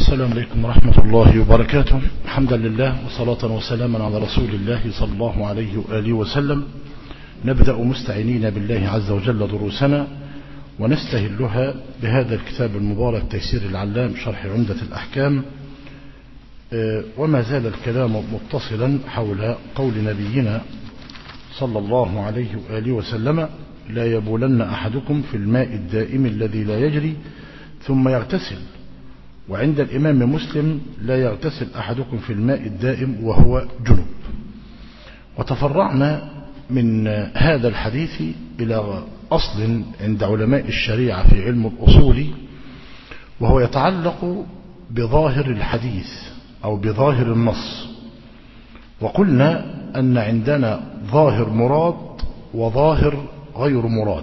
السلام عليكم ورحمة الله وبركاته حمدا لله وصلاة وسلاما على رسول الله صلى الله عليه وآله وسلم نبدأ مستعينين بالله عز وجل دروسنا ونستهلها بهذا الكتاب المبارك تيسير العلام شرح عمدة الأحكام وما زال الكلام متصلا حول قول نبينا صلى الله عليه وآله وسلم لا يبولن أحدكم في الماء الدائم الذي لا يجري ثم يغتسل وعند الإمام مسلم لا يغتسل أحدكم في الماء الدائم وهو جنب وتفرعنا من هذا الحديث إلى أصل عند علماء الشريعة في علم الأصول وهو يتعلق بظاهر الحديث أو بظاهر النص وقلنا أن عندنا ظاهر مراد وظاهر غير مراد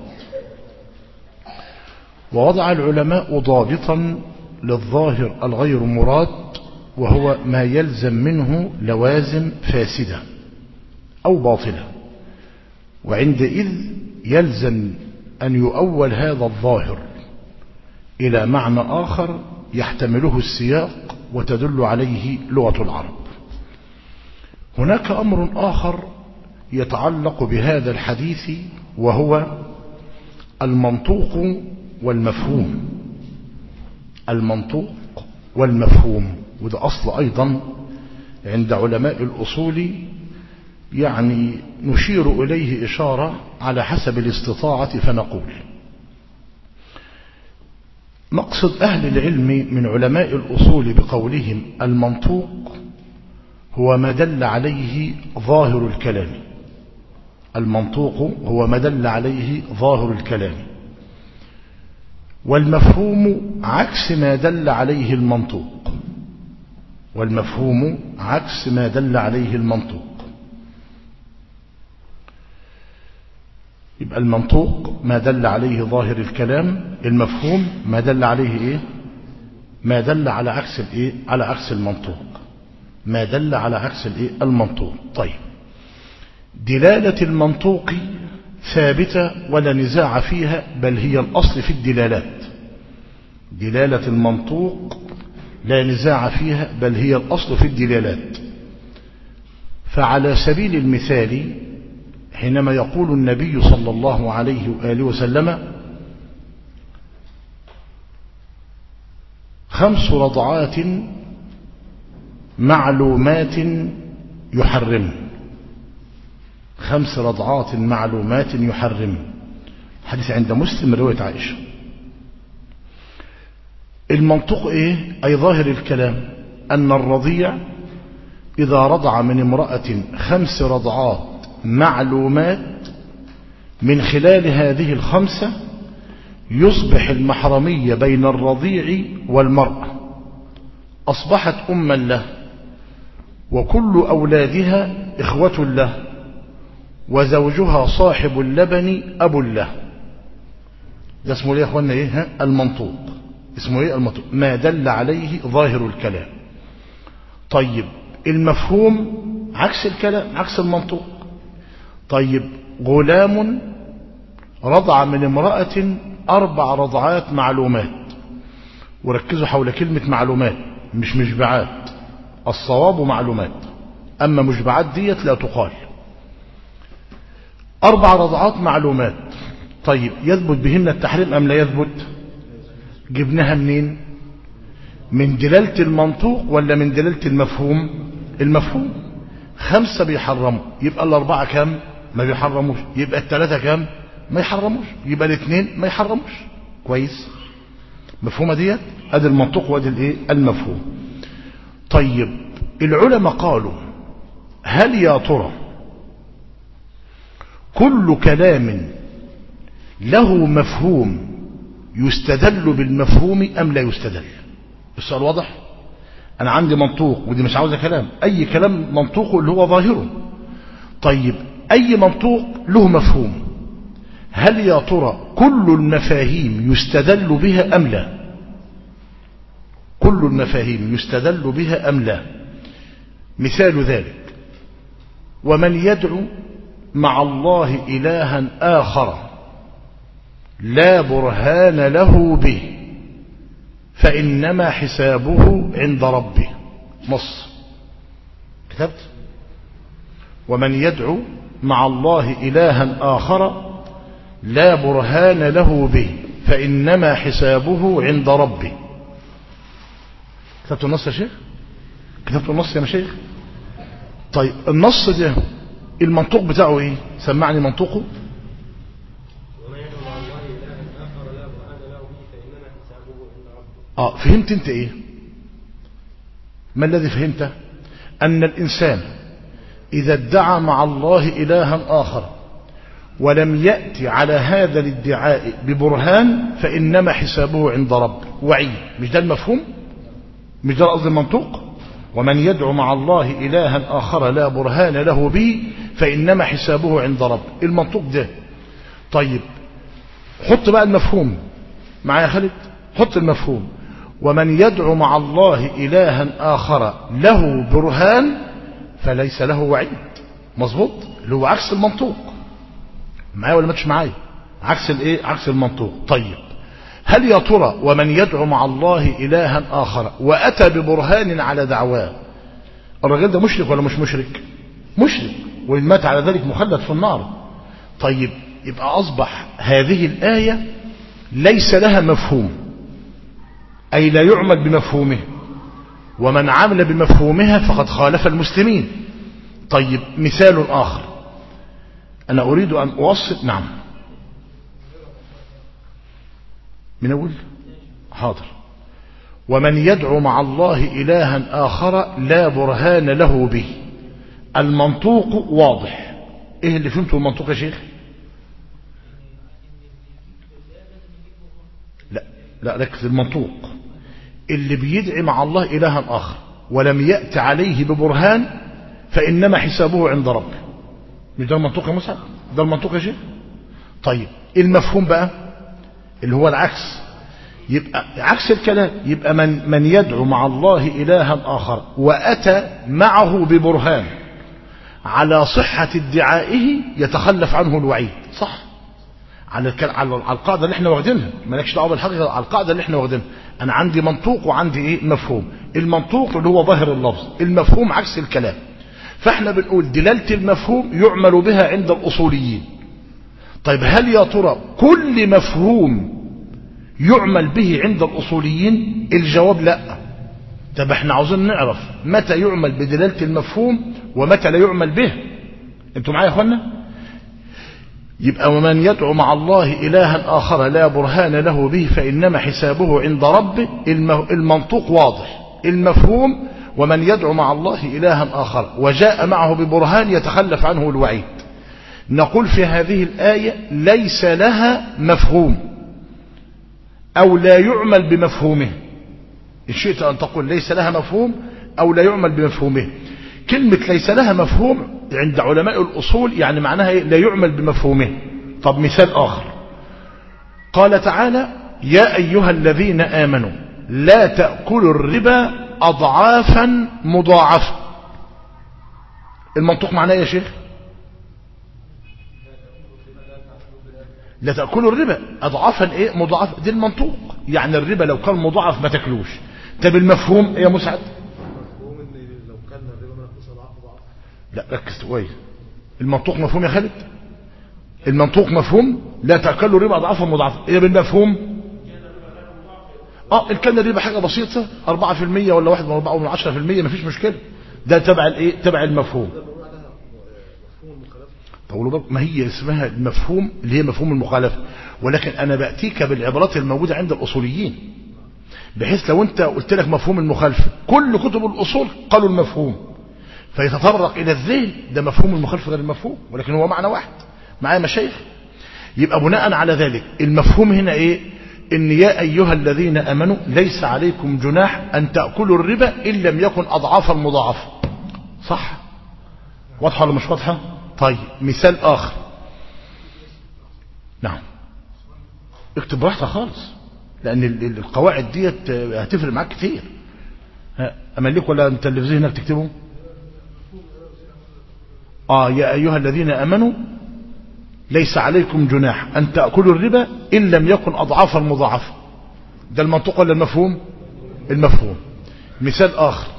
ووضع العلماء ضابطا للظاهر الغير مراد وهو ما يلزم منه لوازم فاسدة أو باطلة وعندئذ يلزم أن يؤول هذا الظاهر إلى معنى آخر يحتمله السياق وتدل عليه لغة العرب هناك أمر آخر يتعلق بهذا الحديث وهو المنطوق والمفهوم المنطوق والمفهوم وده أصل أيضا عند علماء الأصول يعني نشير إليه إشارة على حسب الاستطاعة فنقول مقصد أهل العلم من علماء الأصول بقولهم المنطوق هو ما دل عليه ظاهر الكلام المنطوق هو ما دل عليه ظاهر الكلام والمفهوم عكس ما دل عليه المنطوق والمفهوم عكس ما دل عليه المنطوق يبقى المنطوق ما دل عليه ظاهر الكلام المفهوم ما دل عليه ايه ما دل على عكس الايه على عكس المنطوق ما دل على عكس الايه المنطوق طيب دلالة المنطوق ثابتة ولا نزاع فيها بل هي الأصل في الدلالات دلالة المنطوق لا نزاع فيها بل هي الأصل في الدلالات فعلى سبيل المثال حينما يقول النبي صلى الله عليه وآله وسلم خمس رضعات معلومات يحرم خمس رضعات معلومات يحرم حديث عند مسلم رواية عائشة المنطق ايه اي ظاهر الكلام ان الرضيع اذا رضع من امرأة خمس رضعات معلومات من خلال هذه الخمسة يصبح المحرمية بين الرضيع والمرأة أصبحت أما له وكل أولادها إخوة له وزوجها صاحب اللبن أبو له ده اسمه ليه يا أخوانا إيه المنطوق اسمه إيه المنطوق ما دل عليه ظاهر الكلام طيب المفهوم عكس الكلام عكس المنطوق طيب غلام رضع من امرأة أربع رضعات معلومات وركزوا حول كلمة معلومات مش مشبعات الصواب معلومات أما مشبعات ديت لا تقال أربع رضعات معلومات طيب يثبت بهن التحريم أم لا يثبت جبناها منين من دلالة المنطوق ولا من دلالة المفهوم المفهوم خمسة بيحرموا يبقى الأربعة كام ما بيحرموش يبقى الثلاثة كام ما يحرموش يبقى الاثنين ما يحرموش كويس مفهومة ديت ادي المنطوق وادي الايه المفهوم طيب العلماء قالوا هل يا ترى كل كلام له مفهوم يستدل بالمفهوم أم لا يستدل السؤال واضح أنا عندي منطوق ودي مش عاوزة كلام أي كلام منطوقه اللي هو ظاهره طيب أي منطوق له مفهوم هل يا ترى كل المفاهيم يستدل بها أم لا كل المفاهيم يستدل بها أم لا مثال ذلك ومن يدعو مع الله إلها آخر لا برهان له به فإنما حسابه عند ربه نص كتبت ومن يدعو مع الله إلها آخر لا برهان له به فإنما حسابه عند ربه كتبت النص يا شيخ كتبت النص يا مشايخ طيب النص ده المنطوق بتاعه ايه سمعني منطوقه اه فهمت انت ايه ما الذي فهمته ان الانسان اذا ادعى مع الله الها اخر ولم يأتي على هذا الادعاء ببرهان فإنما حسابه عند رب وعي مش ده المفهوم مش ده قصد المنطوق ومن يدعو مع الله إلها آخر لا برهان له به فإنما حسابه عند رب المنطوق ده طيب حط بقى المفهوم معايا خالد حط المفهوم ومن يدعو مع الله إلها آخر له برهان فليس له وعيد مظبوط اللي هو عكس المنطوق معايا ولا ماتش معايا عكس الايه عكس المنطوق طيب هل يا ترى ومن يدعو مع الله إلها آخر وأتى ببرهان على دعواه الراجل ده مشرك ولا مش مشرك مشرك وإن مات على ذلك مخلد في النار طيب يبقى أصبح هذه الآية ليس لها مفهوم أي لا يعمل بمفهومه ومن عمل بمفهومها فقد خالف المسلمين طيب مثال آخر أنا أريد أن أوصل نعم من أول حاضر ومن يدعو مع الله إلها آخر لا برهان له به المنطوق واضح إيه اللي فهمته المنطوق يا شيخ لا لا ركز المنطوق اللي بيدعي مع الله إلها آخر ولم يأت عليه ببرهان فإنما حسابه عند ربه مش ده المنطوق يا موسى ده المنطوق يا شيخ طيب المفهوم بقى اللي هو العكس يبقى عكس الكلام يبقى من من يدعو مع الله إلها آخر وأتى معه ببرهان على صحة ادعائه يتخلف عنه الوعيد صح على على القاعدة اللي احنا واخدينها مالكش دعوه بالحقيقة على القاعدة اللي احنا واخدينها انا عندي منطوق وعندي ايه مفهوم المنطوق اللي هو ظاهر اللفظ المفهوم عكس الكلام فاحنا بنقول دلالة المفهوم يعمل بها عند الأصوليين طيب هل يا ترى كل مفهوم يعمل به عند الأصوليين الجواب لا طب احنا عاوزين نعرف متى يعمل بدلالة المفهوم ومتى لا يعمل به انتوا معايا يا اخوانا يبقى ومن يدعو مع الله إلها آخر لا برهان له به فإنما حسابه عند ربه المنطوق واضح المفهوم ومن يدعو مع الله إلها آخر وجاء معه ببرهان يتخلف عنه الوعيد نقول في هذه الآية ليس لها مفهوم أو لا يعمل بمفهومه إن شئت أن تقول ليس لها مفهوم أو لا يعمل بمفهومه كلمة ليس لها مفهوم عند علماء الأصول يعني معناها لا يعمل بمفهومه طب مثال آخر قال تعالى يا أيها الذين آمنوا لا تأكلوا الربا أضعافا مضاعفة المنطق معناه يا شيخ لا تأكلوا الربا أضعافا إيه مضاعفة دي المنطوق يعني الربا لو كان مضاعف ما تاكلوش طب المفهوم إيه يا مسعد مفهوم ان لو كان الربا منقوص اضعاف ضعف لا ركز كويس المنطوق مفهوم يا خالد المنطوق مفهوم لا تأكلوا الربا أضعافا مضاعفة إيه بالمفهوم اه إن كان الربا حاجة بسيطة 4% ولا 1 من 10% مفيش مشكلة ده تبع الايه تبع المفهوم ده بنقول عليها مفهوم المخالفه طولوا بالك ما هي اسمها المفهوم اللي هي مفهوم المخالفة ولكن أنا بأتيك بالعبارات الموجودة عند الأصوليين بحيث لو أنت قلت لك مفهوم المخالفة كل كتب الأصول قالوا المفهوم فيتطرق إلى الذهن ده مفهوم المخالفة غير المفهوم ولكن هو معنى واحد معايا مشايخ يبقى بناء على ذلك المفهوم هنا إيه إن يا أيها الذين أمنوا ليس عليكم جناح أن تأكلوا الربا إن لم يكن أضعافا مضاعفة صح واضحة ولا مش واضحة طيب مثال آخر نعم اكتب براحتك خالص لأن ال- ال- القواعد ديت آه، هتفرق معاك كتير ها، أملك ولا أنت اللي في ذهنك تكتبه آه يا أيها الذين أمنوا ليس عليكم جناح أن تأكلوا الربا إن لم يكن أضعافا مضاعفة ده المنطوق ولا المفهوم المفهوم مثال آخر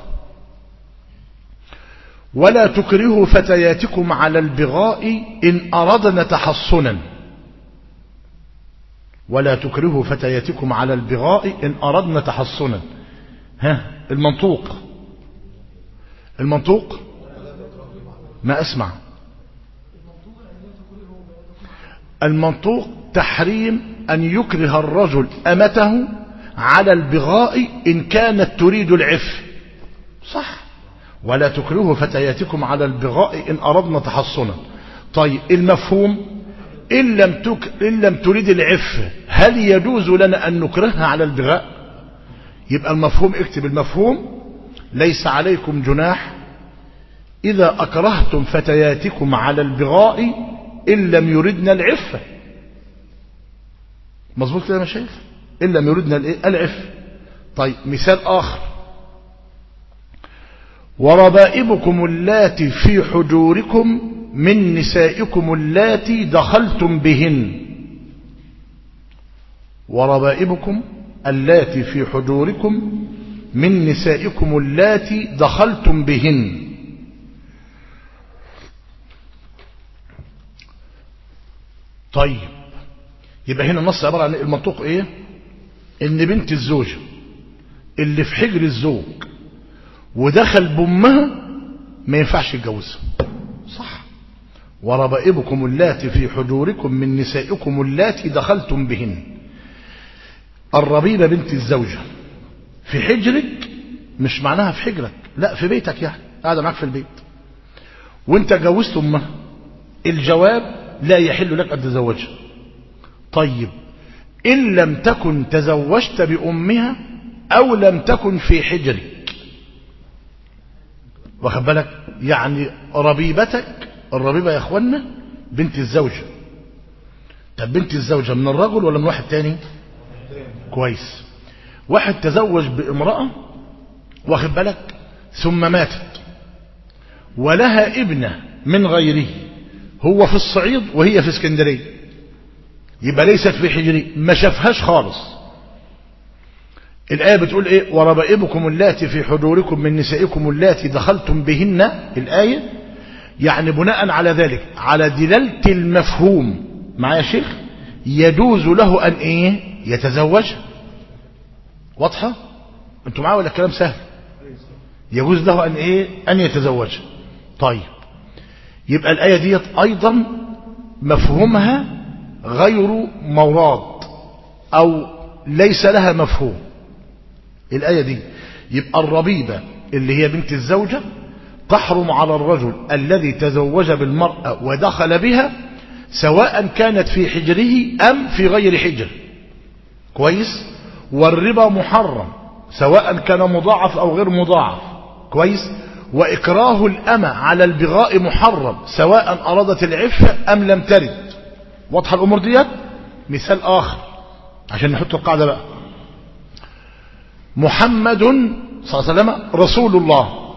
ولا تكرهوا فتياتكم على البغاء إن أردنا تحصنا ولا تكرهوا فتياتكم على البغاء إن أردنا تحصنا ها المنطوق المنطوق ما أسمع المنطوق تحريم أن يكره الرجل أمته على البغاء إن كانت تريد العف صح ولا تكرهوا فتياتكم على البغاء إن أردنا تحصنا طيب المفهوم إن لم, تك... إن لم تريد العف هل يجوز لنا أن نكرهها على البغاء يبقى المفهوم اكتب المفهوم ليس عليكم جناح إذا أكرهتم فتياتكم على البغاء إن لم يردن العفة مظبوط كده يا مشايخ إن لم يردن العفة طيب مثال آخر وربائبكم اللاتي في حجوركم من نسائكم اللاتي دخلتم بهن وربائبكم اللاتي في حجوركم من نسائكم اللاتي دخلتم بهن طيب يبقى هنا النص عبارة عن المنطوق ايه ان بنت الزوجة اللي في حجر الزوج ودخل بامها ما ينفعش يتجوزها صح وربائبكم اللاتي في حجوركم من نسائكم اللاتي دخلتم بهن الربيبة بنت الزوجة في حجرك مش معناها في حجرك لا في بيتك يعني قاعدة معاك في البيت وانت جوزت امها الجواب لا يحل لك أن تزوجها طيب إن لم تكن تزوجت بأمها أو لم تكن في حجرك واخد بالك يعني ربيبتك الربيبة يا اخوانا بنت الزوجة طب بنت الزوجة من الرجل ولا من واحد تاني كويس واحد تزوج بامرأة واخد بالك ثم ماتت ولها ابنة من غيره هو في الصعيد وهي في اسكندرية يبقى ليست في حجري ما شافهاش خالص الآية بتقول إيه وربائبكم اللاتي في حجوركم من نسائكم اللاتي دخلتم بهن الآية يعني بناء على ذلك على دلالة المفهوم معايا شيخ يجوز له أن إيه يتزوج واضحة انتوا معايا ولا الكلام سهل يجوز له أن إيه أن يتزوج طيب يبقى الآية ديت أيضا مفهومها غير مراد أو ليس لها مفهوم الآية دي يبقى الربيبة اللي هي بنت الزوجة تحرم على الرجل الذي تزوج بالمرأة ودخل بها سواء كانت في حجره أم في غير حجر كويس والربا محرم سواء كان مضاعف أو غير مضاعف كويس وإكراه الأمة على البغاء محرم سواء أرادت العفة أم لم ترد واضحة الأمور ديت مثال آخر عشان نحط القاعدة بقى محمد صلى الله عليه وسلم رسول الله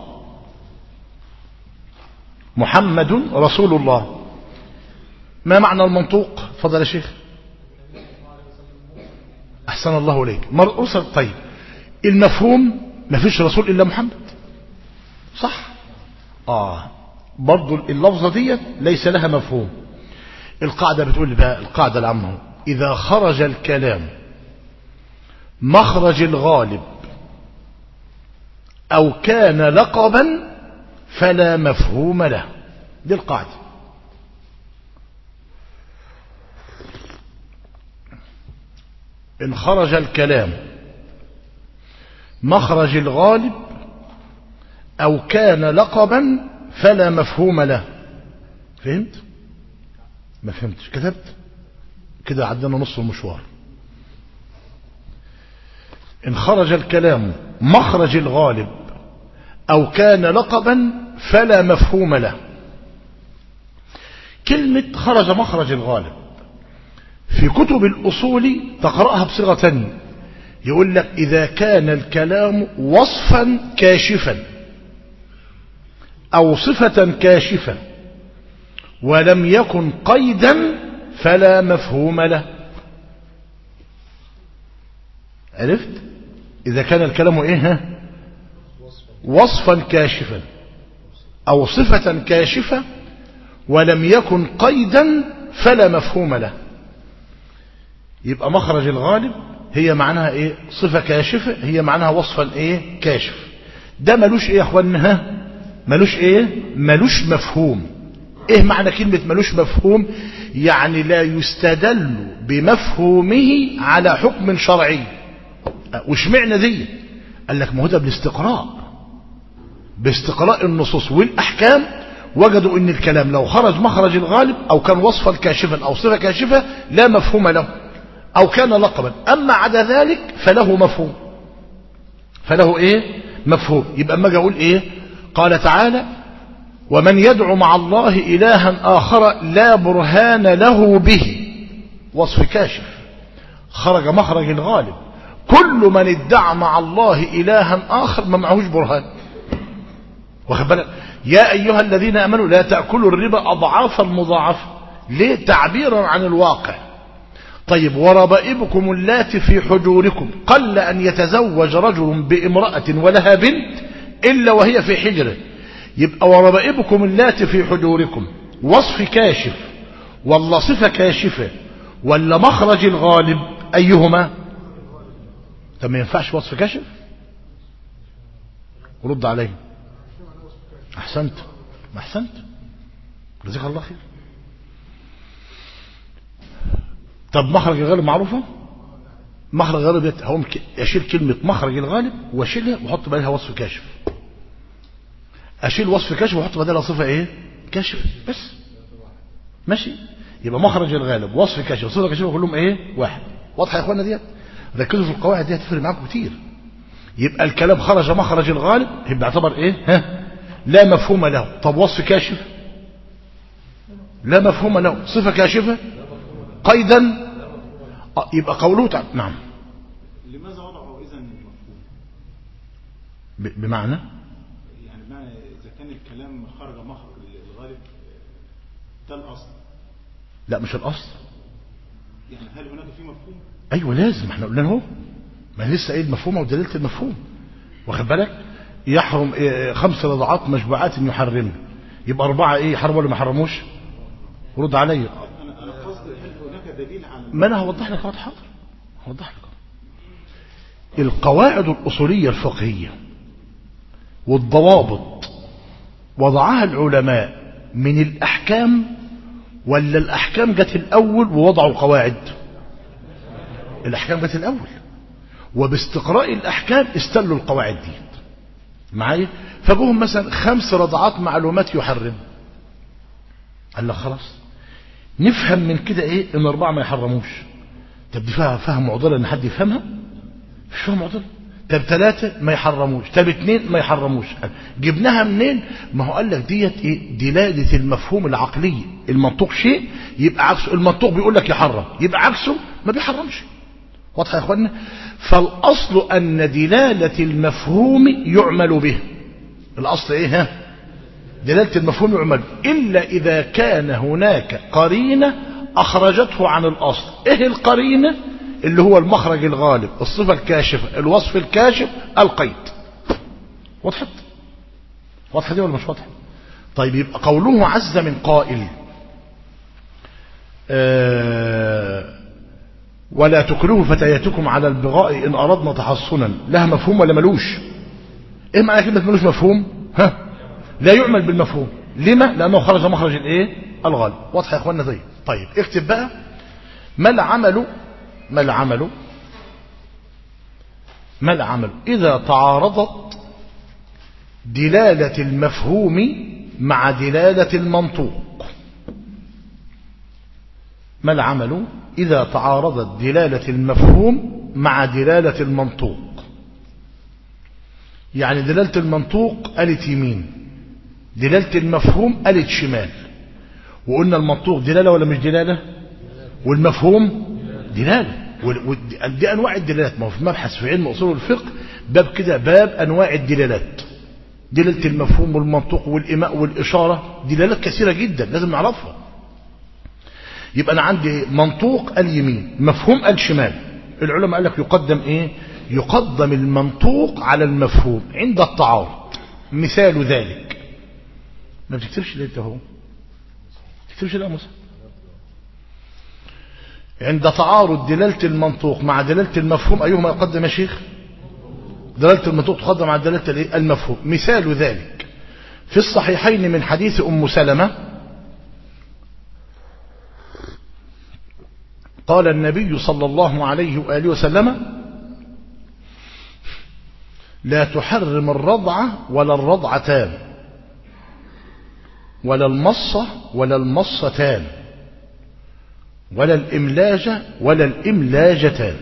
محمد رسول الله ما معنى المنطوق فضل يا شيخ أحسن الله إليك مرسل طيب المفهوم ما فيش رسول إلا محمد صح آه برضو اللفظة دي ليس لها مفهوم القاعدة بتقول بقى القاعدة العامة إذا خرج الكلام مخرج الغالب أو كان لقبا فلا مفهوم له دي القاعدة إن خرج الكلام مخرج الغالب أو كان لقبا فلا مفهوم له فهمت ما فهمتش كتبت كده عدنا نص المشوار إن خرج الكلام مخرج الغالب أو كان لقبا فلا مفهوم له كلمة خرج مخرج الغالب في كتب الأصول تقرأها بصيغة تانية يقول لك إذا كان الكلام وصفا كاشفا أو صفة كاشفة ولم يكن قيدا فلا مفهوم له عرفت إذا كان الكلام إيه ها؟ وصفا كاشفا أو صفة كاشفة ولم يكن قيدا فلا مفهوم له يبقى مخرج الغالب هي معناها ايه صفة كاشفة هي معناها وصفا ايه كاشف ده ملوش ايه يا اخوانا ها ملوش ايه ملوش مفهوم ايه معنى كلمة ملوش مفهوم يعني لا يستدل بمفهومه على حكم شرعي وش معنى دي قال لك ما هو ده بالاستقراء باستقراء النصوص والاحكام وجدوا ان الكلام لو خرج مخرج الغالب او كان وصفا كاشفا او صفة كاشفة لا مفهوم له او كان لقبا اما عدا ذلك فله مفهوم فله ايه مفهوم يبقى اما اجي اقول ايه قال تعالى ومن يدعو مع الله الها اخر لا برهان له به وصف كاشف خرج مخرج الغالب كل من ادعى مع الله الها اخر ما معهوش برهان واخد بالك يا ايها الذين امنوا لا تاكلوا الربا اضعافا مضاعفه ليه تعبيرا عن الواقع طيب وربائبكم اللاتي في حجوركم قل أن يتزوج رجل بامرأة ولها بنت إلا وهي في حجره يبقى وربائبكم اللاتي في حجوركم وصف كاشف ولا صفة كاشفة ولا مخرج الغالب أيهما طب ما ينفعش وصف كاشف رد عليه أحسنت ما أحسنت جزاك الله خير طب مخرج الغالب معروفة مخرج الغالب هم أشيل كلمة مخرج الغالب واشيلها واحط بدلها وصف كاشف أشيل وصف كاشف واحط بدلها صفة إيه كاشف بس ماشي يبقى مخرج الغالب وصف كاشف وصفة كاشفة كلهم إيه واحد واضحة يا إخوانا ديت ركزوا في القواعد دي هتفرق معاكم كتير يبقى الكلام خرج مخرج الغالب يبقى يعتبر إيه ها لا مفهوم له طب وصف كاشف لا مفهوم له صفة كاشفة قيدا يبقى قوله تعالى نعم لماذا وضعوا اذا مفهوم ب- بمعنى يعني بمعنى اذا كان الكلام خرج مخرج الغالب ده الاصل لا مش الأصل يعني هل هناك في مفهوم أيوة لازم احنا قلنا اهو ما أنا لسه قايل مفهومة ودليلة المفهوم واخد بالك يحرم إيه خمس رضعات مشبوعات يحرمن يبقى أربعة إيه يحرموا ولا ما يحرموش رد عليا انا انا قصدي هل هناك دليل على ما أنا هوضح لك اهو حاضر هوضح لك أهو. القواعد الأصولية الفقهية والضوابط وضعها العلماء من الأحكام ولا الأحكام جت الأول ووضعوا قواعد الأحكام جت الأول وباستقراء الأحكام استلوا القواعد دي معايا فجوهم مثلا خمس رضعات معلومات يحرم قال لك خلاص نفهم من كده ايه ان اربعه ما يحرموش طب دي فيها فهم معضله ان حد يفهمها مش فاهم معضله طب ثلاثة ما يحرموش طب اثنين ما يحرموش جبناها منين ما هو قال لك ديت ايه دلالة المفهوم العقلي المنطوق شيء يبقى عكسه المنطوق بيقول لك يحرم يبقى عكسه ما بيحرمش واضح يا اخوانا فالاصل ان دلالة المفهوم يعمل به الاصل ايه ها دلالة المفهوم يعمل إلا إذا كان هناك قرينة أخرجته عن الأصل إيه القرينة اللي هو المخرج الغالب الصفة الكاشفة الوصف الكاشف القيد وضحت واضحة دي ولا مش واضحة طيب يبقى قوله عز من قائل آه ولا تكرهوا فتياتكم على البغاء إن أردنا تحصنا لها مفهوم ولا ملوش إيه معنى كلمة ملوش مفهوم ها لا يعمل بالمفهوم لما لأنه خرج مخرج الايه الغالب واضح يا اخوانا طيب طيب اكتب بقى ما العمل ما العمل ما العمل إذا تعارضت دلالة المفهوم مع دلالة المنطوق ما العمل إذا تعارضت دلالة المفهوم مع دلالة المنطوق يعني دلالة المنطوق قالت يمين دلالة المفهوم قالت شمال وقلنا المنطوق دلالة ولا مش دلالة والمفهوم دلالة دي أنواع الدلالات ما هو في مبحث في علم أصول الفقه باب كده باب أنواع الدلالات دلالة المفهوم والمنطوق والإماء والإشارة دلالات كثيرة جدا لازم نعرفها يبقى أنا عندي منطوق قال يمين مفهوم قال شمال العلماء قال لك يقدم ايه يقدم المنطوق على المفهوم عند التعارض مثال ذلك ما بتكتبش ليه انت هو تكتبش ليه يا موسى عند تعارض دلالة المنطوق مع دلالة المفهوم أيهما يقدم يا شيخ دلالة المنطوق تقدم على دلالة الإيه؟ المفهوم مثال ذلك في الصحيحين من حديث أم سلمة قال النبي صلى الله عليه وآله وسلم لا تحرم الرضعة ولا الرضعتان ولا المصة ولا المصتان ولا الإملاجة ولا الإملاجتان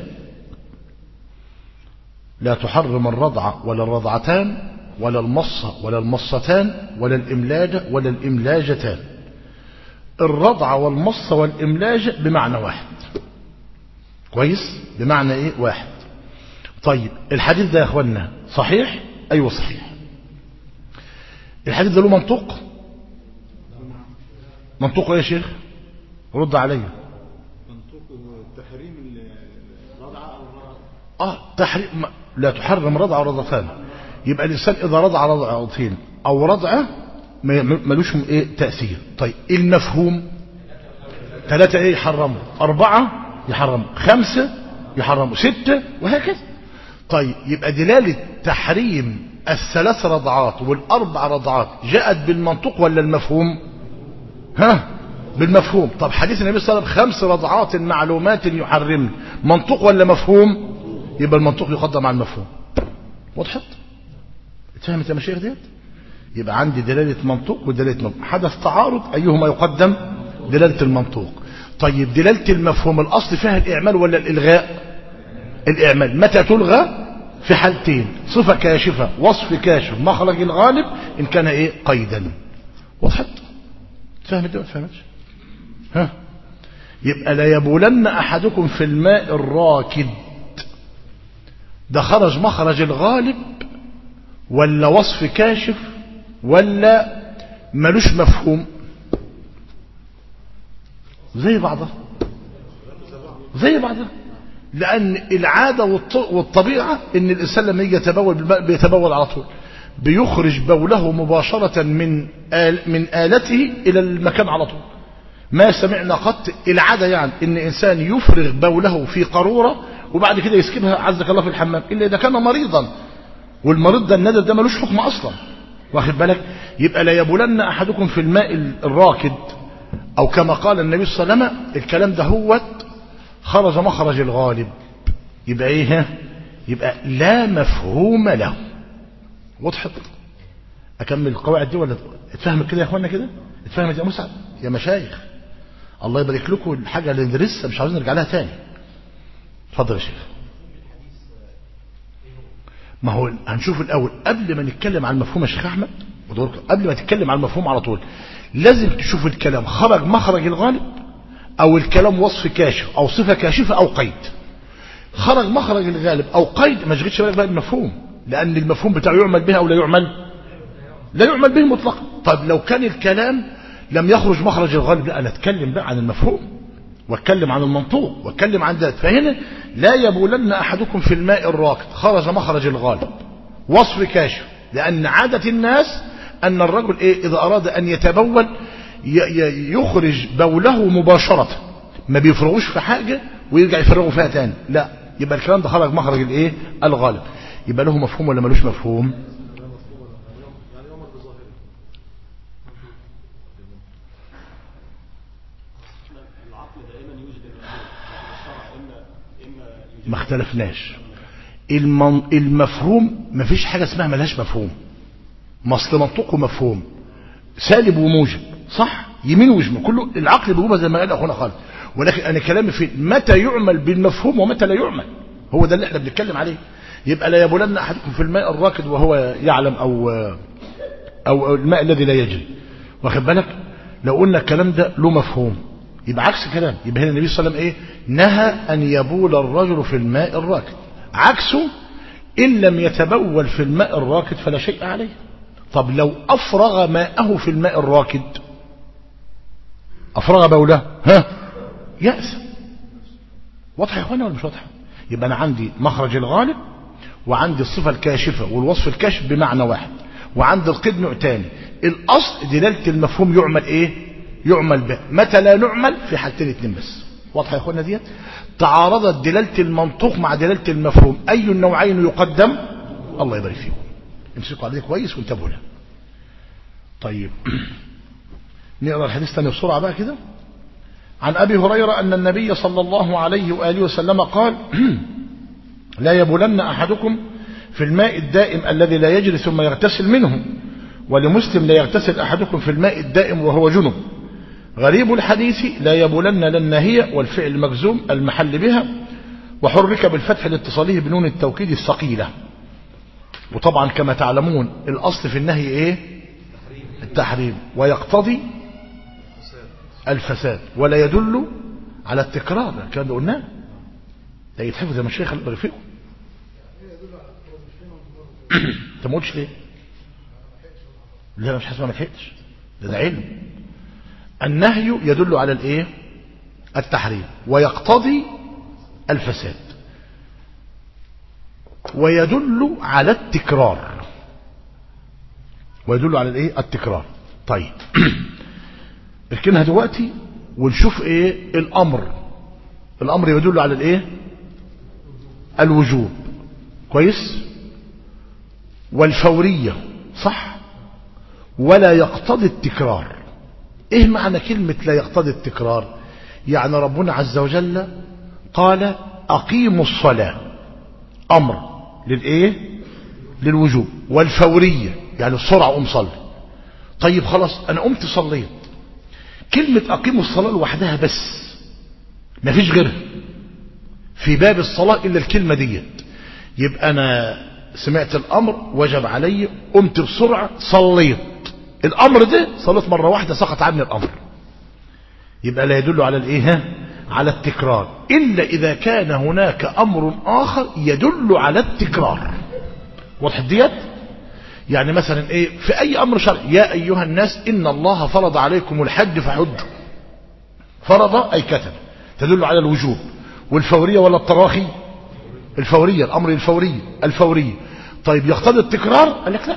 لا تحرم الرضعة ولا الرضعتان ولا المصة ولا المصتان ولا الإملاجة ولا الإملاجتان الرضعة والمصة والإملاجة بمعنى واحد كويس بمعنى إيه واحد طيب الحديث ده يا أخوانا صحيح أيوة صحيح الحديث ده له منطق منطقه إيه يا شيخ رد عليا منطوق تحريم الرضعة أو الرضعة اه تحريم ما- لا تحرم رضع رضعتان يبقى الانسان اذا رضع رضعتين او رضعه ما- ما- ملوش م- ايه تاثير طيب المفهوم ثلاثه ايه يحرموا اربعه يحرموا خمسه يحرموا سته وهكذا طيب يبقى دلاله تحريم الثلاث رضعات والاربع رضعات جاءت بالمنطق ولا المفهوم ها بالمفهوم طب حديث النبي صلى الله عليه وسلم خمس رضعات معلومات يحرمن منطق ولا مفهوم يبقى المنطق يقدم على المفهوم وضحت اتفهمت يا مشايخ ديت يبقى عندي دلالة منطوق ودلالة مفهوم حدث تعارض أيهما يقدم دلالة المنطوق طيب دلالة المفهوم الأصل فيها الإعمال ولا الإلغاء الإعمال متى تلغى في حالتين صفة كاشفة وصف كاشف مخرج الغالب إن كان إيه قيدا وضحت فهمت ولا فهمتش ها يبقى لا يبولن أحدكم في الماء الراكد ده خرج مخرج الغالب ولا وصف كاشف ولا ملوش مفهوم زي بعضها زي بعضها لأن العادة والط- والطبيعة إن الإنسان لما يجي يتبول بالماء بيتبول على طول بيخرج بوله مباشرة من آل من آلته إلى المكان على طول ما سمعنا قط العادة يعني إن إنسان يفرغ بوله في قارورة وبعد كده يسكبها عزك الله في الحمام إلا إذا كان مريضا والمريض ده الندر ده ملوش حكم أصلا واخد بالك يبقى لا يبولن أحدكم في الماء الراكد أو كما قال النبي صلى الله عليه وسلم الكلام ده هو خرج مخرج الغالب يبقى ايه ها؟ يبقى لا مفهوم له وضحت اكمل القواعد دي ولا اتفهمت كده يا اخوانا كده اتفهمت يا مسعد يا مشايخ الله يبارك لكم الحاجه اللي ندرسها مش عاوزين نرجع لها تاني اتفضل يا شيخ ما هو هنشوف الاول قبل ما نتكلم عن المفهوم يا شيخ احمد ودورك قبل ما تتكلم عن المفهوم على طول لازم تشوف الكلام خرج مخرج الغالب او الكلام وصف كاشف او صفه كاشفه او قيد خرج مخرج الغالب او قيد ما تشغلش بالك بقى المفهوم لان المفهوم بتاعه يعمل به او لا يعمل لا يعمل به مطلقا طب لو كان الكلام لم يخرج مخرج الغالب لا انا اتكلم بقى عن المفهوم واتكلم عن المنطوق واتكلم عن ذات فهنا لا يبولن احدكم في الماء الراكد خرج مخرج الغالب وصف كاشف لان عاده الناس ان الرجل ايه اذا اراد ان يتبول ي- ي- يخرج بوله مباشره ما بيفرغوش في حاجه ويرجع يفرغه فيها تاني لا يبقى الكلام ده خرج مخرج الايه الغالب يبقى له مفهوم ولا ملوش مفهوم العقل دائما يوجد الأمور الشرع إما إما يوجد ما اختلفناش المن... المفهوم ما فيش حاجة اسمها ملهاش مفهوم ما اصل منطقه مفهوم سالب وموجب صح يمين وشمال كله العقل بيجيبها زي ما قال اخونا خالد ولكن انا كلامي في متى يعمل بالمفهوم ومتى لا يعمل هو ده اللي احنا بنتكلم عليه يبقى لا يبولن احدكم في الماء الراكد وهو يعلم او او الماء الذي لا يجري واخد بالك لو قلنا الكلام ده له مفهوم يبقى عكس كلام يبقى هنا النبي صلى الله عليه وسلم ايه نهى ان يبول الرجل في الماء الراكد عكسه ان لم يتبول في الماء الراكد فلا شيء عليه طب لو افرغ ماءه في الماء الراكد افرغ بوله ها يأس واضحه يا اخوانا ولا مش واضحه يبقى أنا عندي مخرج الغالب وعندي الصفة الكاشفة والوصف الكاشف بمعنى واحد وعند القيد نوع تاني الأصل دلالة المفهوم يعمل إيه يعمل به متى لا نعمل في حالتين اتنين بس واضحة يا أخوانا ديت تعارضت دلالة المنطوق مع دلالة المفهوم أي النوعين يقدم الله يبارك فيكم امسكوا عليه كويس وانتبهوا له طيب نقرأ الحديث تاني بسرعة بقى كده عن أبي هريرة أن النبي صلى الله عليه وآله وسلم قال لا يبولن أحدكم في الماء الدائم الذي لا يجري ثم يغتسل منه ولمسلم لا يغتسل أحدكم في الماء الدائم وهو جنب غريب الحديث لا يبولن للنهية والفعل مجزوم المحل بها وحرك بالفتح لاتصاله بنون التوكيد الثقيلة وطبعا كما تعلمون الأصل في النهي إيه التحريم ويقتضي الفساد ولا يدل على التكرار كان ده قلناه ده يتحفظ يا مشايخ الله يرفقه انت ما قلتش ليه لا مش حاسس ما لحقتش ده ده علم النهي يدل على الايه التحريم ويقتضي الفساد ويدل على التكرار ويدل على الايه التكرار طيب اركنها دلوقتي ونشوف ايه الامر الامر يدل على الايه الوجوب كويس والفورية صح ولا يقتضي التكرار ايه معنى كلمة لا يقتضي التكرار يعني ربنا عز وجل قال اقيموا الصلاة امر للايه للوجوب والفورية يعني السرعة قوم صلي طيب خلاص انا قمت صليت كلمة اقيموا الصلاة لوحدها بس مفيش غيرها في باب الصلاة الا الكلمة ديت يبقى انا سمعت الامر وجب علي قمت بسرعة صليت الامر ده صليت مرة واحدة سقط عني الامر يبقى لا يدل على الايه على التكرار الا اذا كان هناك امر اخر يدل على التكرار واضح ديت يعني مثلا ايه في اي امر شرعي يا ايها الناس ان الله فرض عليكم الحج فحجوا فرض اي كتب تدل على الوجوب والفورية ولا التراخي الفورية الامر الفوري الفورية طيب يقتضي التكرار قال لك لا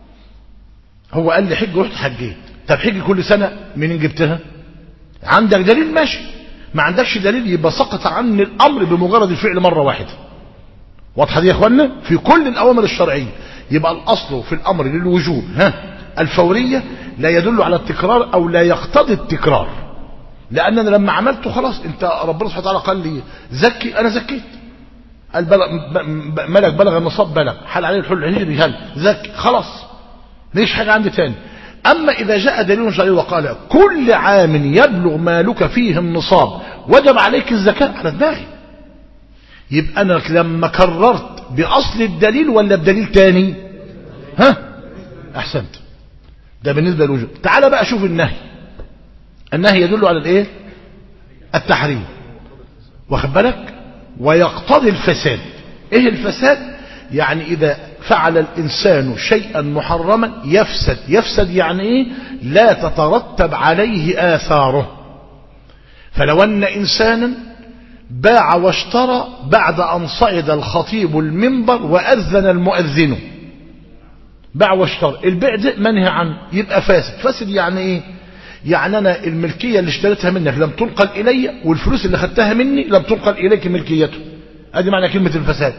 هو قال لي حج رحت حجيت طب حج كل سنة منين جبتها عندك دليل ماشي ما عندكش دليل يبقى سقط عني الامر بمجرد الفعل مرة واحدة واضحة دي يا اخوانا في كل الاوامر الشرعية يبقى الاصل في الامر للوجوب ها الفورية لا يدل على التكرار او لا يقتضي التكرار لان انا لما عملته خلاص انت ربنا سبحانه وتعالى قال لي زكي انا زكيت قال بلغ ملك بلغ النصاب بلغ حل عليه الحل الهجري هل زكي خلاص ليش حاجة عندي تاني أما إذا جاء دليل شرعي وقال كل عام يبلغ مالك فيه النصاب وجب عليك الزكاة على دماغي يبقى أنا لما كررت بأصل الدليل ولا بدليل تاني ها أحسنت ده بالنسبة للوجود تعال بقى شوف النهي النهي يدل على الايه التحريم واخد بالك ويقتضي الفساد ايه الفساد يعني اذا فعل الانسان شيئا محرما يفسد يفسد يعني ايه لا تترتب عليه اثاره فلو ان انسانا باع واشترى بعد ان صعد الخطيب المنبر واذن المؤذن باع واشترى البيع ده منهي عنه يبقى فاسد فاسد يعني ايه يعني انا الملكية اللي اشتريتها منك لم تنقل الي والفلوس اللي خدتها مني لم تنقل اليك ملكيته ادي معنى كلمة الفساد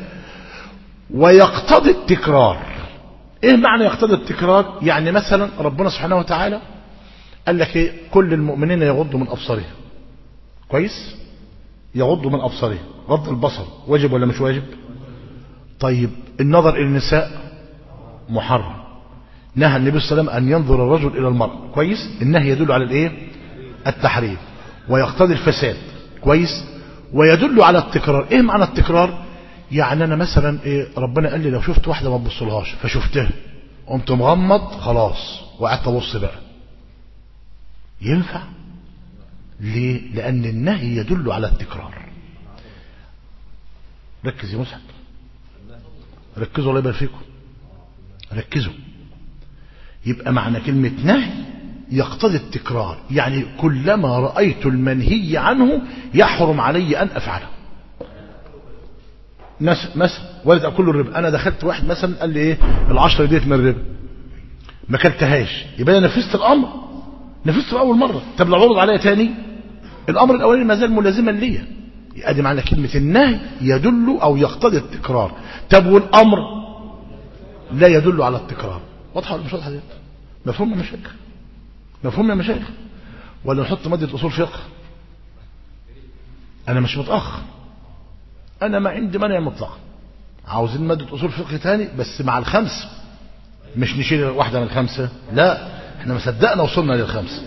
ويقتضي التكرار ايه معنى يقتضي التكرار يعني مثلا ربنا سبحانه وتعالى قال لك ايه كل المؤمنين يغضوا من ابصارهم كويس يغضوا من ابصارهم غض البصر واجب ولا مش واجب طيب النظر الى النساء محرم نهى النبي صلى الله عليه وسلم أن ينظر الرجل إلى المرأة كويس النهي يدل على الإيه التحريم ويقتضي الفساد كويس ويدل على التكرار إيه معنى التكرار يعني أنا مثلا إيه ربنا قال لي لو شفت واحدة ما تبصلهاش فشفتها قمت مغمض خلاص وقعدت أبص بقى ينفع ليه لأن النهي يدل على التكرار ركز يا مسعد ركزوا الله يبارك فيكم ركزوا يبقى معنى كلمة نهي يقتضي التكرار يعني كلما رأيت المنهي عنه يحرم علي أن أفعله ناس مثلا والد اكل الربا انا دخلت واحد مثلا قال لي ايه العشرة ديت من الربا ما كلتهاش يبقى انا نفذت الامر نفذته اول مره طب لو عرض عليا تاني الامر الاولاني ما زال ملازما ليا ادي معنى كلمه النهي يدل او يقتضي التكرار طب والامر لا يدل على التكرار واضحه ولا مش واضحه دي مفهوم يا مشايخ مفهوم يا مشايخ ولا نحط ماده اصول فقه انا مش متاخر انا ما عندي مانع مطلقا عاوزين ماده اصول فقه تاني بس مع الخمس مش نشيل واحده من الخمسه لا احنا ما صدقنا وصلنا للخمسه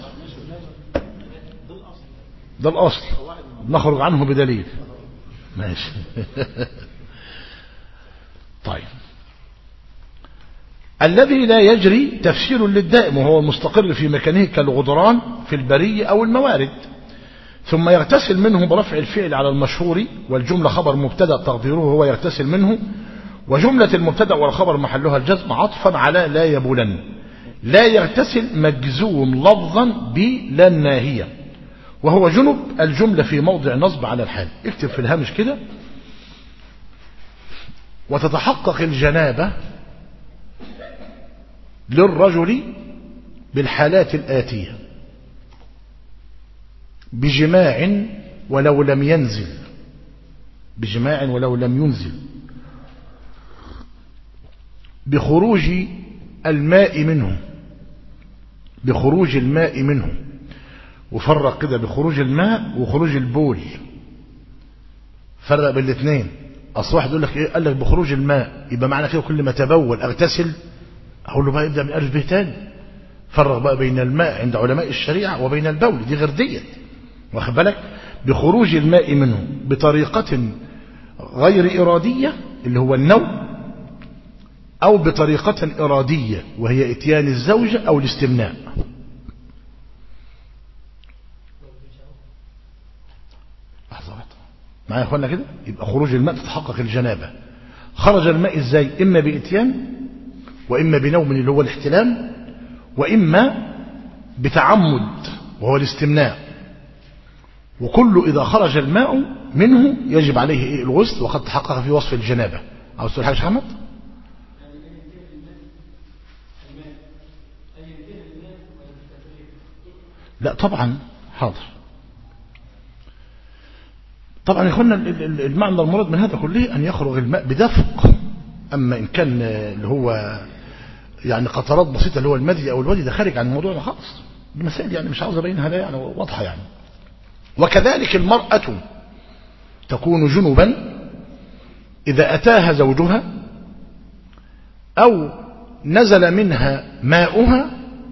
ده الاصل نخرج عنه بدليل ماشي طيب الذي لا يجري تفسير للدائم وهو المستقر في مكانه كالغدران في البرية أو الموارد ثم يغتسل منه برفع الفعل على المشهور والجملة خبر مبتدا تقديره هو يغتسل منه وجملة المبتدا والخبر محلها الجزم عطفا على لا يبولن لا يغتسل مجزوم لفظا بلا الناهية وهو جنب الجملة في موضع نصب على الحال اكتب في الهامش كده وتتحقق الجنابة للرجل بالحالات الآتية بجماع ولو لم ينزل بجماع ولو لم ينزل بخروج الماء منه بخروج الماء منه وفرق كده بخروج الماء وخروج البول فرق بين الاثنين اصل واحد يقول لك ايه قال لك بخروج الماء يبقى معنى كده كل ما تبول اغتسل اقول له بقى ابدا من الف به تاني فرق بقى بين الماء عند علماء الشريعه وبين البول دي غير ديت واخد بالك بخروج الماء منه بطريقه غير اراديه اللي هو النوم او بطريقه اراديه وهي اتيان الزوجه او الاستمناء لحظه واحده معايا يا اخوانا كده يبقى خروج الماء تتحقق الجنابه خرج الماء ازاي اما باتيان واما بنوم اللي هو الاحتلام واما بتعمد وهو الاستمناء وكل اذا خرج الماء منه يجب عليه ايه الغسل وقد تحقق في وصف الجنابه عاوز تقول حاجه يا محمد لا طبعا حاضر طبعا يا اخوانا المعنى المراد من هذا كله ان يخرج الماء بدفق اما ان كان اللي هو يعني قطرات بسيطه اللي هو المدي او الودي ده خارج عن الموضوع ده خالص دي مسائل يعني مش عاوز ابينها لا يعني واضحه يعني وكذلك المراه تكون جنبا اذا اتاها زوجها او نزل منها ماؤها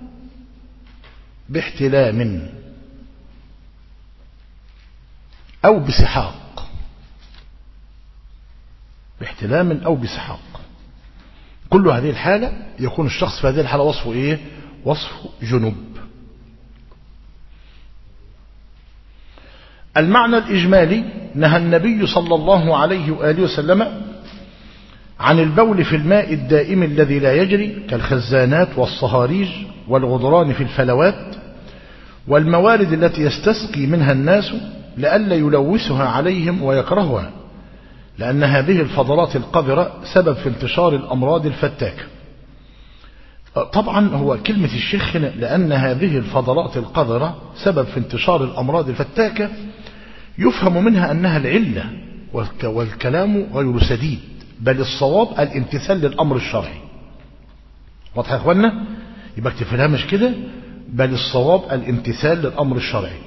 باحتلام أو بسحاق باحتلام أو بسحاق كل هذه الحالة يكون الشخص في هذه الحالة وصفه إيه وصفه جنوب المعنى الإجمالي نهى النبي صلى الله عليه وآله وسلم عن البول في الماء الدائم الذي لا يجري كالخزانات والصهاريج والغدران في الفلوات والموارد التي يستسقي منها الناس لئلا يلوثها عليهم ويكرهها لأن هذه الفضلات القذرة سبب في انتشار الأمراض الفتاكة طبعا هو كلمة الشيخ هنا لأن هذه الفضلات القذرة سبب في انتشار الأمراض الفتاكة يفهم منها أنها العلة والكلام غير سديد بل الصواب الامتثال للأمر الشرعي واضح يا اخوانا يبقى اكتب في مش كده بل الصواب الامتثال للأمر الشرعي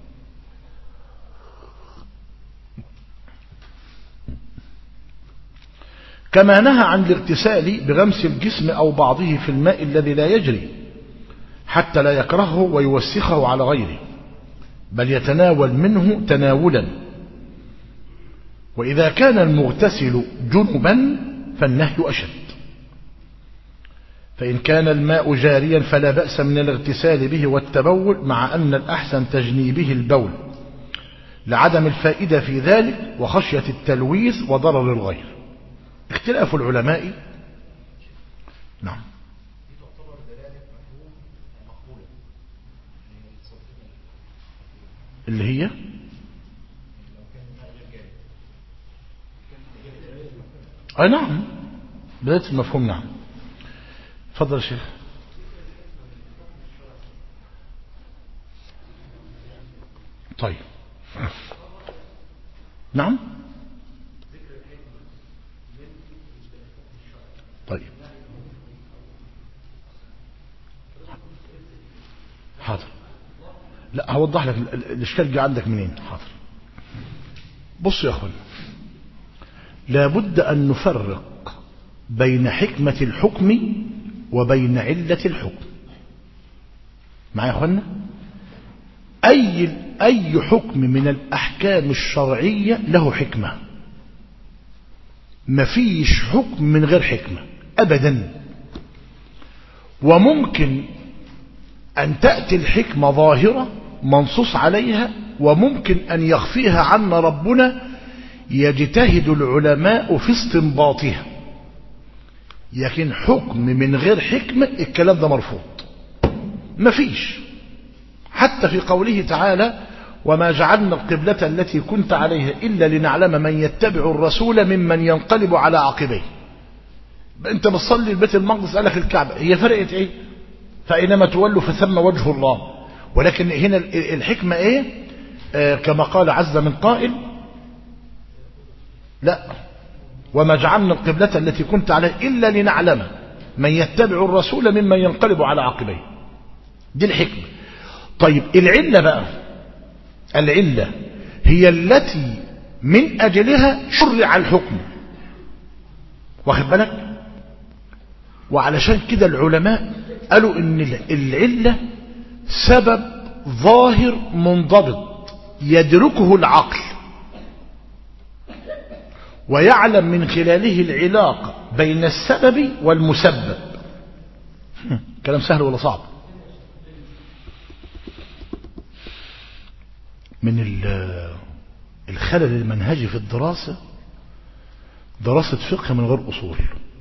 كما نهى عن الاغتسال بغمس الجسم أو بعضه في الماء الذي لا يجري حتى لا يكرهه ويوسخه على غيره بل يتناول منه تناولا وإذا كان المغتسل جنبا فالنهي أشد فإن كان الماء جاريا فلا بأس من الاغتسال به والتبول مع أن الأحسن تجنيبه البول لعدم الفائدة في ذلك وخشية التلويث وضرر الغير اختلاف العلماء نعم اللي هي أي نعم بداية المفهوم نعم تفضل يا شيخ طيب نعم طيب حاضر لا هوضح لك ال- ال- الاشكال جه عندك منين حاضر بص يا اخوان لابد ان نفرق بين حكمة الحكم وبين علة الحكم معايا يا اخوانا اي اي حكم من الاحكام الشرعية له حكمة مفيش حكم من غير حكمة ابدا وممكن أن تأتي الحكمة ظاهرة منصوص عليها وممكن أن يخفيها عنا ربنا يجتهد العلماء في استنباطها لكن حكم من غير حكمة الكلام ده مرفوض مفيش حتى في قوله تعالى وما جعلنا القبلة التي كنت عليها إلا لنعلم من يتبع الرسول ممن ينقلب على عقبيه انت بتصلي البيت المقدس قالك الكعبة هي فرقت ايه فإنما تولوا فثم وجه الله ولكن هنا الحكمة ايه آه كما قال عز من قائل لا وما جعلنا القبلة التي كنت عليها إلا لنعلم من يتبع الرسول ممن ينقلب على عقبيه دي الحكمة طيب العلة بقى العلة هي التي من أجلها شرع الحكم واخد بالك وعلشان كده العلماء قالوا ان العلة سبب ظاهر منضبط يدركه العقل ويعلم من خلاله العلاقة بين السبب والمسبب كلام سهل ولا صعب من الخلل المنهجي في الدراسة دراسة فقه من غير أصول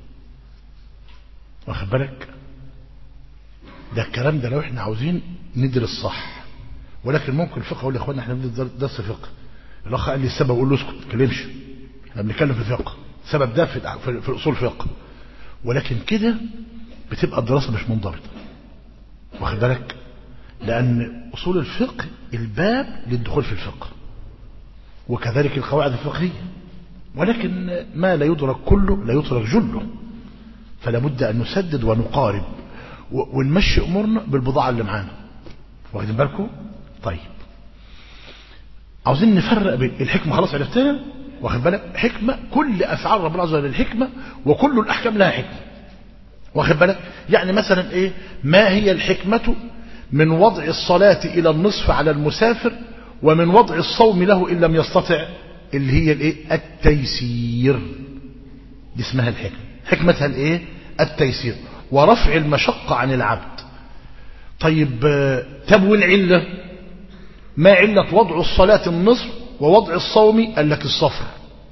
واخد بالك ده الكلام ده لو احنا عاوزين ندرس صح ولكن ممكن الفقه اقول لاخواننا احنا بندرس درس فقه الاخ قال لي السبب اقول له اسكت ما تكلمش احنا بنتكلم في الفقه السبب ده في في اصول فقه ولكن كده بتبقى الدراسه مش منضبطه واخد بالك لان اصول الفقه الباب للدخول في الفقه وكذلك القواعد الفقهيه ولكن ما لا يدرك كله لا يترك جله فلا بد أن نسدد ونقارب ونمشي أمورنا بالبضاعة اللي معانا واخدين بالكم طيب عاوزين نفرق بين الحكمة خلاص عرفتها واخد بالك حكمة كل أفعال ربنا عز وجل الحكمة وكل الأحكام لها حكمة واخد بالك يعني مثلا إيه ما هي الحكمة من وضع الصلاة إلى النصف على المسافر ومن وضع الصوم له إن لم يستطع اللي هي الايه التيسير دي اسمها الحكمة حكمتها الايه التيسير ورفع المشقة عن العبد طيب طب والعلة ما علة وضع الصلاة النصف ووضع الصوم قال لك الصفر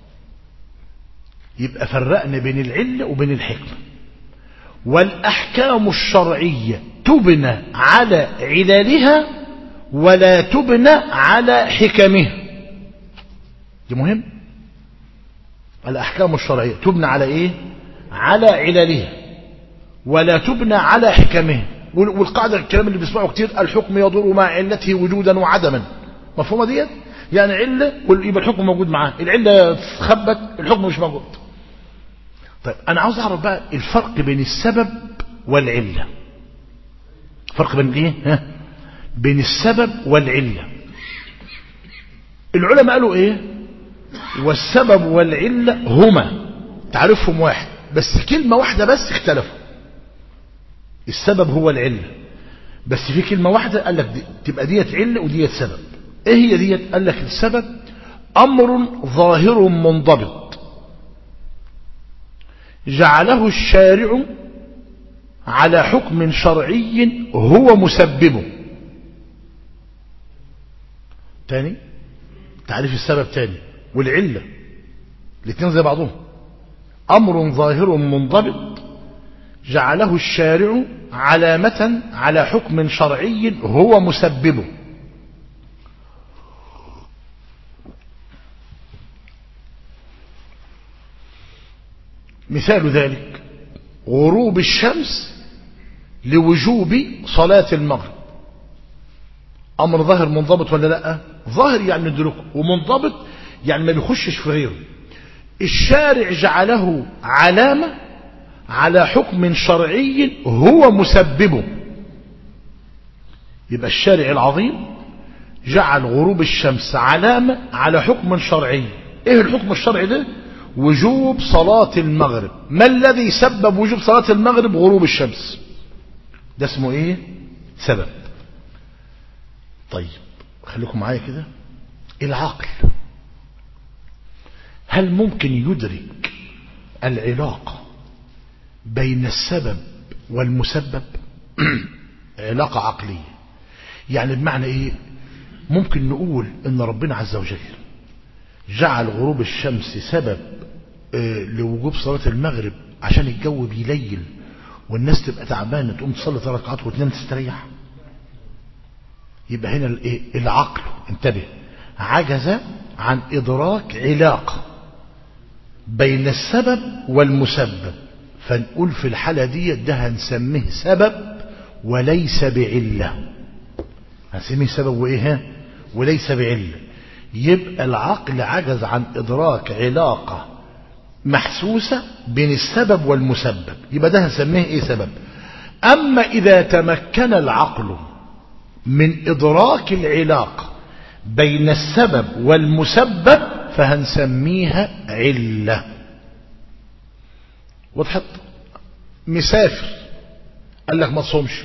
يبقى فرقنا بين العلة وبين الحكمة والأحكام الشرعية تبنى على علالها ولا تبنى على حكمها دي مهم الأحكام الشرعية تبنى على إيه على عللها ولا تبنى على حكمه والقاعدة الكلام اللي بيسمعه كتير الحكم يدور مع علته وجودا وعدما مفهومة ديت يعني علة يبقى الحكم موجود معاه العلة خبت الحكم مش موجود طيب أنا عاوز أعرف بقى الفرق بين السبب والعلة فرق بين إيه ها؟ بين السبب والعلة العلماء قالوا إيه والسبب والعلة هما تعرفهم واحد بس كلمة واحدة بس اختلفوا السبب هو العلة بس في كلمة واحدة قال لك دي تبقى ديت علة وديت سبب ايه هي ديت قال لك السبب امر ظاهر منضبط جعله الشارع على حكم شرعي هو مسببه تاني تعريف السبب تاني والعلة الاثنين زي بعضهم أمر ظاهر منضبط جعله الشارع علامة على حكم شرعي هو مسببه مثال ذلك غروب الشمس لوجوب صلاة المغرب أمر ظاهر منضبط ولا لا ظاهر يعني ندركه ومنضبط يعني ما بيخشش في غيره الشارع جعله علامة على حكم شرعي هو مسببه يبقى الشارع العظيم جعل غروب الشمس علامة على حكم شرعي ايه الحكم الشرعي ده وجوب صلاة المغرب ما الذي سبب وجوب صلاة المغرب غروب الشمس ده اسمه ايه سبب طيب خليكم معايا كده العقل هل ممكن يدرك العلاقة بين السبب والمسبب علاقة عقلية يعني بمعنى ايه ممكن نقول ان ربنا عز وجل جعل غروب الشمس سبب آه، لوجوب صلاة المغرب عشان الجو بيليل والناس تبقى تعبانة تقوم تصلي ثلاث ركعات وتنام تستريح يبقى هنا الايه العقل انتبه عجز عن إدراك علاقة بين السبب والمسبب فنقول في الحالة دي ده هنسميه سبب وليس بعلة هنسميه سبب وإيه ها؟ وليس بعلة يبقى العقل عجز عن إدراك علاقة محسوسة بين السبب والمسبب يبقى ده هنسميه إيه سبب أما إذا تمكن العقل من إدراك العلاقة بين السبب والمسبب فهنسميها علة وضحت مسافر قال لك ما تصومش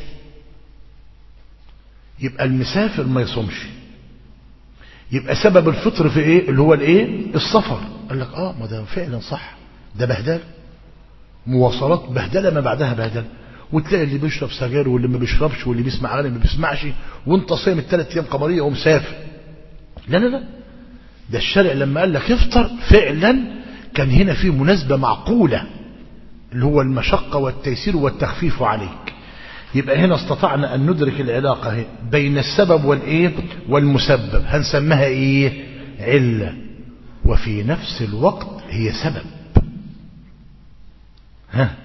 يبقى المسافر ما يصومش يبقى سبب الفطر في ايه اللي هو الايه السفر قال لك اه ما ده فعلا صح ده بهدله مواصلات بهدله ما بعدها بهدله وتلاقي اللي بيشرب سجاير واللي ما بيشربش واللي بيسمع اغاني ما بيسمعش وانت صايم الثلاث ايام قمريه ومسافر لا لا لا ده الشارع لما قال لك افطر فعلا كان هنا في مناسبة معقولة اللي هو المشقة والتيسير والتخفيف عليك يبقى هنا استطعنا أن ندرك العلاقة هي بين السبب والإيه والمسبب هنسمها إيه علة وفي نفس الوقت هي سبب ها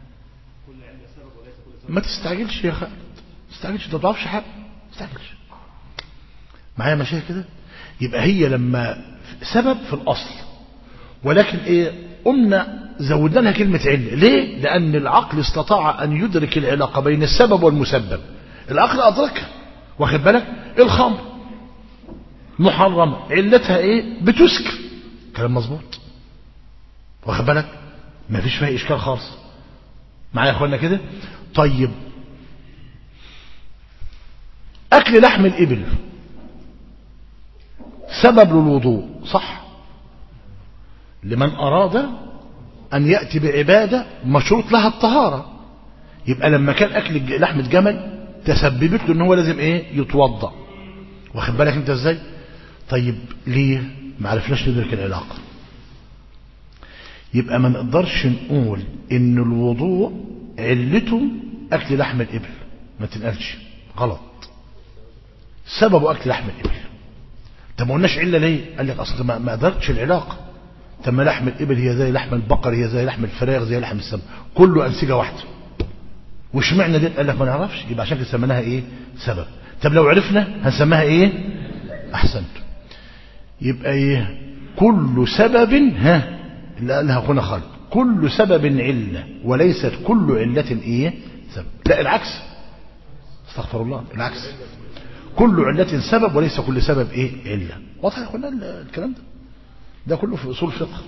ما تستعجلش يا خالد ما تستعجلش انت ما تعرفش حاجه ما تستعجلش معايا مشاهد كده يبقى هي لما سبب في الأصل ولكن ايه قمنا زودنا لها كلمة علة ليه لأن العقل استطاع أن يدرك العلاقة بين السبب والمسبب العقل أدركها واخد بالك الخمر محرمة علتها ايه بتسكر كلام مظبوط واخد بالك ما فيش فيها إشكال خالص معايا يا اخوانا كده طيب أكل لحم الإبل سبب للوضوء صح لمن أراد أن يأتي بعبادة مشروط لها الطهارة يبقى لما كان أكل لحمة جمل تسببت له ان هو لازم ايه يتوضا واخد بالك انت ازاي طيب ليه ما عرفناش ندرك العلاقة يبقى ما نقدرش نقول ان الوضوء علته اكل لحم الابل ما تنقلش غلط سببه اكل لحم الابل طب ما قلناش عله ليه قال لك اصل ما ما قدرتش العلاقه طب ما لحم الابل هي زي لحم البقر هي زي لحم الفراخ زي لحم السمك كله انسجه واحده واشمعنى دي قال لك ما نعرفش يبقى عشان كده سميناها ايه سبب طب لو عرفنا هنسميها ايه احسنت يبقى ايه كل سبب ها اللي قالها اخونا خالد كل سبب علة وليست كل علة ايه سبب لا العكس استغفر الله العكس كل علة سبب وليس كل سبب ايه علة واضح يا اخوانا الكلام ده ده كله في اصول فقه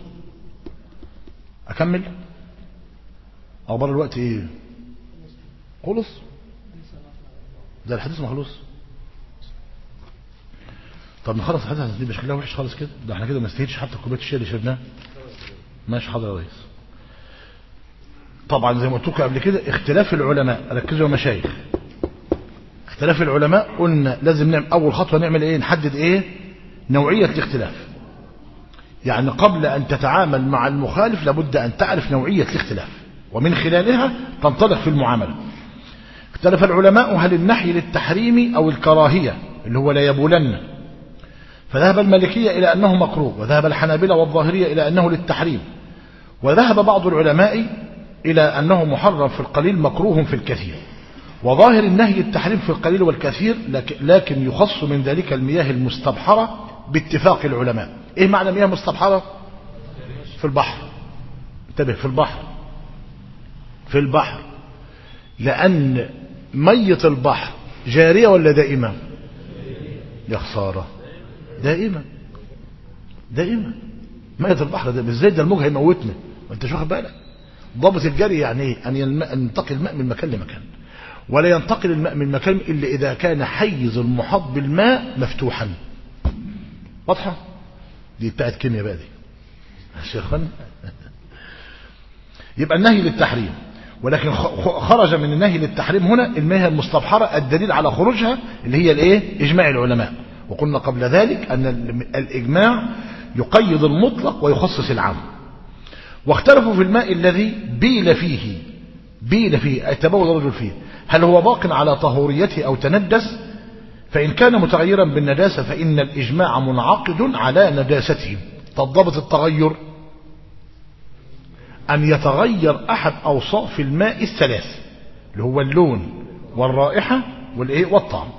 اكمل اخبار الوقت ايه خلص ده الحديث ما خلص طب نخلص الحديث دي مش شكلها وحش خالص كده ده احنا كده ما نستهينش حتى كوبايه الشاي اللي شربناها ماشي حاضر يا ريس طبعا زي ما قلت لكم قبل كده اختلاف العلماء ركزوا يا مشايخ اختلاف العلماء قلنا لازم نعمل اول خطوه نعمل ايه نحدد ايه نوعيه الاختلاف يعني قبل ان تتعامل مع المخالف لابد ان تعرف نوعيه الاختلاف ومن خلالها تنطلق في المعامله اختلف العلماء هل النحي للتحريم او الكراهيه اللي هو لا يبولن فذهب المالكيه الى انه مكروه وذهب الحنابلة والظاهريه الى انه للتحريم وذهب بعض العلماء إلى أنه محرم في القليل مكروه في الكثير وظاهر النهي التحريم في القليل والكثير لكن يخص من ذلك المياه المستبحرة باتفاق العلماء ايه معنى مياه مستبحرة في البحر انتبه في البحر في البحر لأن مية البحر جارية ولا دائمة يا خسارة دائمة دائمة مية البحر ده ازاي ده الموج هيموتنا ما انتش واخد بالك ضابط الجري يعني ايه ان ينتقل الماء من مكان لمكان ولا ينتقل الماء من مكان الا اذا كان حيز المحاط بالماء مفتوحا واضحه دي بتاعت كيمياء بقى دي شيخنا يبقى النهي للتحريم ولكن خرج من النهي للتحريم هنا المياه المستبحرة الدليل على خروجها اللي هي الايه اجماع العلماء وقلنا قبل ذلك ان الاجماع يقيد المطلق ويخصص العام واختلفوا في الماء الذي بيل فيه بيل فيه تبول الرجل فيه هل هو باق على طهوريته او تندس فان كان متغيرا بالنداسة فان الاجماع منعقد على نداسته تضبط التغير أن يتغير أحد أوصاف الماء الثلاث اللي هو اللون والرائحة والإيه والطعم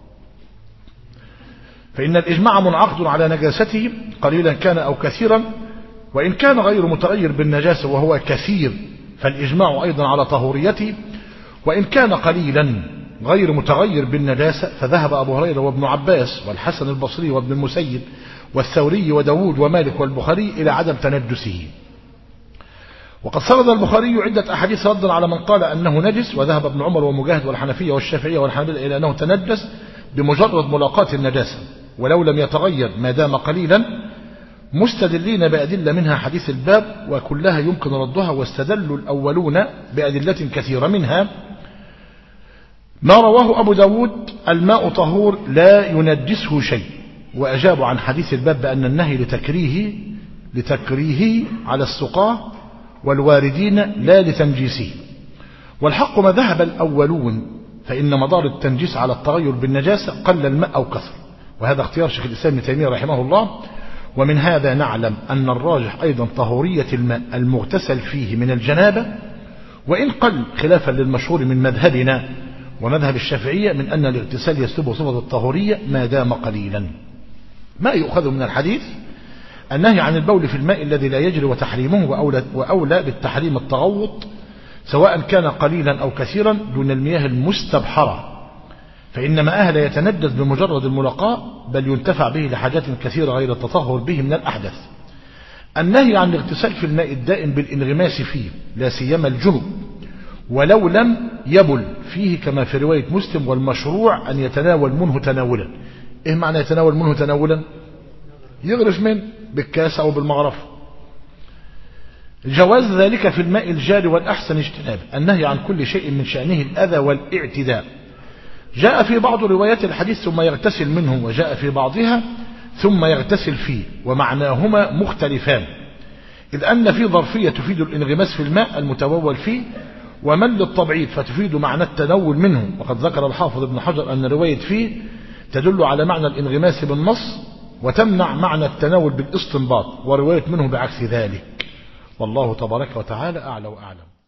فإن الإجماع منعقد على نجاسته قليلا كان أو كثيرا وإن كان غير متغير بالنجاسة وهو كثير فالإجماع أيضا على طهوريته وإن كان قليلا غير متغير بالنجاسة فذهب أبو هريرة وابن عباس والحسن البصري وابن المسيب والثوري وداود ومالك والبخاري إلى عدم تندسه وقد سرد البخاري عدة أحاديث ردا على من قال أنه نجس وذهب ابن عمر ومجاهد والحنفية والشافعية والحنابلة إلى أنه تندس بمجرد ملاقاة النجاسة ولو لم يتغير ما دام قليلا مستدلين بأدلة منها حديث الباب وكلها يمكن ردها واستدلوا الأولون بأدلة كثيرة منها ما رواه أبو داود الماء طهور لا ينجسه شيء وأجابوا عن حديث الباب بأن النهي لتكريه لتكريهه على السقاه والواردين لا لتنجيسه والحق ما ذهب الأولون فإن مدار التنجيس على التغير بالنجاسة قل الماء أو كثر وهذا اختيار شيخ الإسلام ابن تيمية رحمه الله ومن هذا نعلم أن الراجح أيضا طهورية الماء المغتسل فيه من الجنابة وإن قل خلافا للمشهور من مذهبنا ومذهب الشافعية من أن الاغتسال يسلب صفة الطهورية ما دام قليلا ما يؤخذ من الحديث النهي عن البول في الماء الذي لا يجري وتحريمه وأولى, وأولى بالتحريم التغوط سواء كان قليلا أو كثيرا دون المياه المستبحرة فإن ماءها لا يتندث بمجرد الملاقاة بل ينتفع به لحاجات كثيرة غير التطهر به من الأحدث النهي عن الاغتسال في الماء الدائم بالانغماس فيه لا سيما الجنب ولو لم يبل فيه كما في رواية مسلم والمشروع أن يتناول منه تناولا إيه معنى يتناول منه تناولا يغرف منه بالكاس أو بالمغرفة جواز ذلك في الماء الجاري والأحسن اجتناب النهي عن كل شيء من شأنه الأذى والاعتداء جاء في بعض روايات الحديث ثم يغتسل منه وجاء في بعضها ثم يغتسل فيه ومعناهما مختلفان إذ أن في ظرفية تفيد الانغماس في الماء المتبول فيه ومن للتبعيد فتفيد معنى التنول منه وقد ذكر الحافظ ابن حجر أن رواية فيه تدل على معنى الانغماس بالنص وتمنع معنى التناول بالاستنباط ورواية منه بعكس ذلك والله تبارك وتعالى أعلى وأعلم